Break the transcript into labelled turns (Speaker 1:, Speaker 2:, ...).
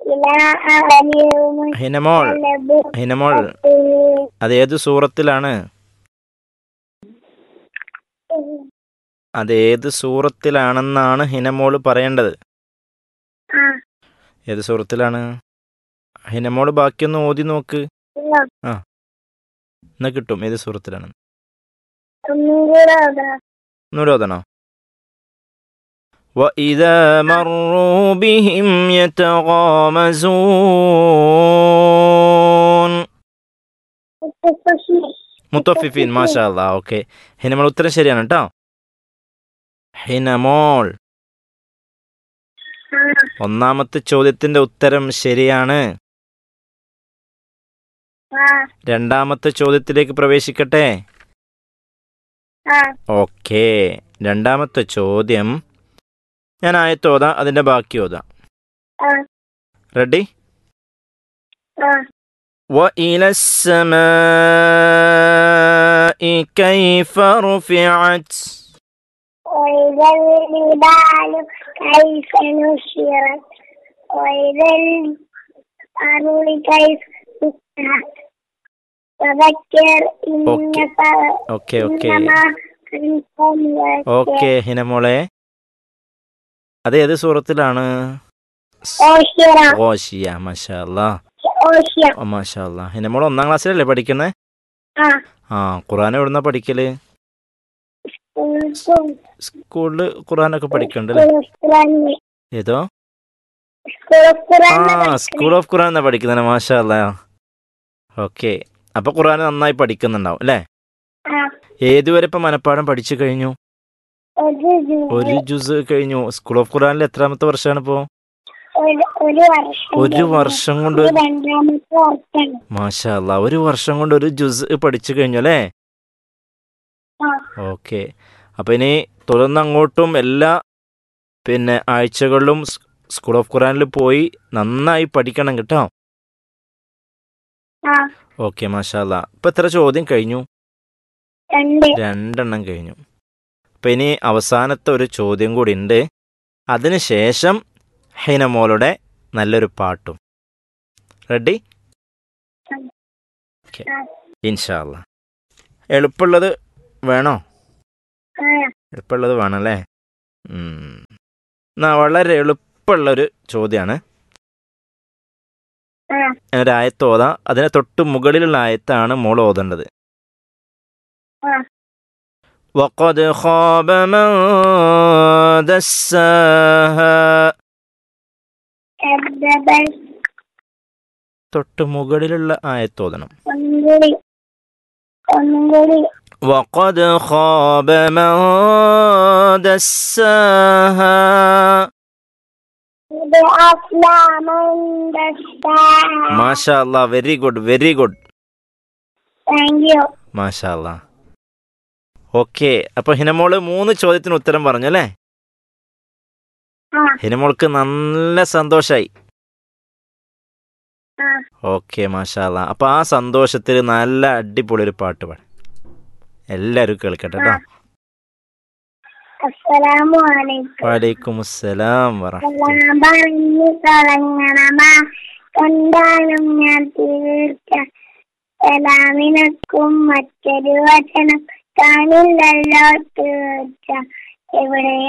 Speaker 1: إلى اليوم
Speaker 2: ഹിനമോൾ
Speaker 1: الذي
Speaker 2: ഹിനമോൾ അത് ഏത് സൂറത്തിലാണ് അത് ഏത് സൂറത്തിലാണെന്നാണ് ഹിനമോൾ പറയേണ്ടത്
Speaker 1: ആ
Speaker 2: ഏത് സൂറത്തിലാണ് ഹിനമോൾ ബാക്കിയൊന്ന് ഓതി നോക്ക്
Speaker 1: ഇല്ല.
Speaker 2: എന്നാ കിട്ടും ഏത് സൂറത്തിലാണ്
Speaker 1: ഒന്നും കൂടെ അതാ
Speaker 2: ഒന്നുകൂടെ ഓതണോ وإذا مروا بهم يتغامزون
Speaker 1: മുത്തശ്ശി
Speaker 2: മുത്തഫിഫീൻ മാഷാ അല്ലാ ഓക്കെ ഹിനമോൾ ഉത്തരം ശരിയാണ് കേട്ടോ ഹിനമോൾ
Speaker 1: ആ
Speaker 2: ഒന്നാമത്തെ ചോദ്യത്തിന്റെ ഉത്തരം ശരിയാണ്
Speaker 1: ആ
Speaker 2: രണ്ടാമത്തെ ചോദ്യത്തിലേക്ക് പ്രവേശിക്കട്ടെ
Speaker 1: ആ
Speaker 2: ഓക്കെ രണ്ടാമത്തെ ചോദ്യം ഞാൻ ആയത്ത് ഓതാം അതിന്റെ ബാക്കി ഓതാം
Speaker 1: ആ
Speaker 2: റെഡി
Speaker 1: ആ
Speaker 2: وإلى السماء كيف رفعت
Speaker 1: وإذا الجبال كيف نشرت وإذا الأرض كيف سطحت فذكر
Speaker 2: أوكي.
Speaker 1: إنك
Speaker 2: ഓക്കെ ഓക്കെ
Speaker 1: إنما أنت مذكر
Speaker 2: ഓക്കെ ഹിനമോളെ അത് ഏത് സൂറത്തിലാണ്
Speaker 1: ഓഷിറ
Speaker 2: ഓഷിയ മാഷാ അല്ലാ
Speaker 1: ഓഷിയ
Speaker 2: ഓ, മാഷാ അല്ലാ ഹിനമോൾ ഒന്നാം ക്ലാസ്സിലല്ലേ പഠിക്കുന്നത്
Speaker 1: ആ
Speaker 2: ആ ഖുറാൻ എവിടുന്നാ പഠിക്കല്
Speaker 1: സ്കൂൾ
Speaker 2: സ്കൂളിൽ ഖുറാനൊക്കെ പഠിക്കണ്ട് അല്ലേ
Speaker 1: ഖുറാനിൽ
Speaker 2: ഏതോ
Speaker 1: സ്കൂൾ
Speaker 2: ആ
Speaker 1: ഖുറാനിൽ
Speaker 2: സ്കൂൾ ഓഫ് ഖുറാൻ എന്നാ പഠിക്കുന്നത് മാഷാ അല്ലാ ഓക്കെ അപ്പൊ ഖുറാൻ നന്നായി പഠിക്കുന്നുണ്ടാവും അല്ലേ
Speaker 1: ആ
Speaker 2: ഏതുവരെ ഇപ്പൊ മനപ്പാഠം പഠിച്ചു കഴിഞ്ഞു
Speaker 1: ഒരു ജൂൺ
Speaker 2: ഒരു ജുസ് കഴിഞ്ഞു സ്കൂൾ ഓഫ് ഖുറാനിൽ എത്രാമത്തെ വർഷമാണ് ഇപ്പോ
Speaker 1: ഒരു ഒരു വർഷം
Speaker 2: ഒരു വർഷം കൊണ്ട്
Speaker 1: ഇത് രണ്ടാമത്തെ വർഷം
Speaker 2: മാഷാ അല്ലാ ഒരു വർഷം കൊണ്ട് ഒരു ജുസ് പഠിച്ചു കഴിഞ്ഞു അല്ലേ
Speaker 1: ആ
Speaker 2: ഓക്കെ അപ്പൊ ഇനി തുടർന്ന് അങ്ങോട്ടും എല്ലാ പിന്നെ ആഴ്ചകളിലും സ് സ്കൂൾ ഓഫ് ഖുറാനിൽ പോയി നന്നായി പഠിക്കണം കേട്ടോ
Speaker 1: ആ
Speaker 2: ഓക്കെ മാഷാല്ല ഇപ്പൊ എത്ര ചോദ്യം കഴിഞ്ഞു
Speaker 1: രണ്ട്
Speaker 2: രണ്ടെണ്ണം കഴിഞ്ഞു അപ്പൊ ഇനി അവസാനത്തെ ഒരു ചോദ്യം കൂടി ഉണ്ട് അതിനുശേഷം ഹൈനമോളുടെ നല്ലൊരു പാട്ടും റെഡി ഓക്കെ
Speaker 1: ആ.
Speaker 2: ഇൻഷാല്ല എളുപ്പമുള്ളത് വേണോ
Speaker 1: ആ
Speaker 2: എളുപ്പമുള്ളത് വേണമല്ലേ ഉം. എന്നാ വളരെ എളുപ്പമുള്ളൊരു ചോദ്യമാണ്
Speaker 1: ആ
Speaker 2: ഞാനൊരു ആയത്ത് ഓതാം അതിനെ തൊട്ട് മുകളിലുള്ള ആയത്താണ് മോൾ ഓതേണ്ടത്
Speaker 1: ആ
Speaker 2: وقد خاب من دساها
Speaker 1: كذب
Speaker 2: തൊട്ട് മുകളിലുള്ള ആയത്ത് ഓതണം
Speaker 1: ഒന്നും കൂടി ഒന്നും കൂടി
Speaker 2: وقد خاب من دساها
Speaker 1: ഇത് അസ്ലാമന്റെ
Speaker 2: മാഷാ അല്ലാ very good very good
Speaker 1: thank you
Speaker 2: മാഷാ അല്ലാ ഓക്കെ അപ്പൊ ഹിനമോള് മൂന്ന് ചോദ്യത്തിന് ഉത്തരം പറഞ്ഞു അല്ലേ
Speaker 1: ആ
Speaker 2: ഹിനമോൾക്ക് നല്ല സന്തോഷായി
Speaker 1: ആ
Speaker 2: ഓക്കെ മാഷാല്ല അപ്പൊ ആ സന്തോഷത്തിൽ നല്ല അടിപൊളി ഒരു പാട്ട് പാടി എല്ലാവരും കേൾക്കട്ടെ കേട്ടോ
Speaker 1: അസ്സലാമു അലൈക്കും
Speaker 2: വലൈക്കും അസ്സലാം വറഹ്മത്തുള്ളാഹി.
Speaker 1: എല്ലാം പറഞ്ഞു തുടങ്ങണമാ കണ്ടാലും ഞാൻ തീർച്ച സലാമിനക്കും മറ്റൊരു വചനം കാണില്ലല്ലോ തീർച്ച എവിടെ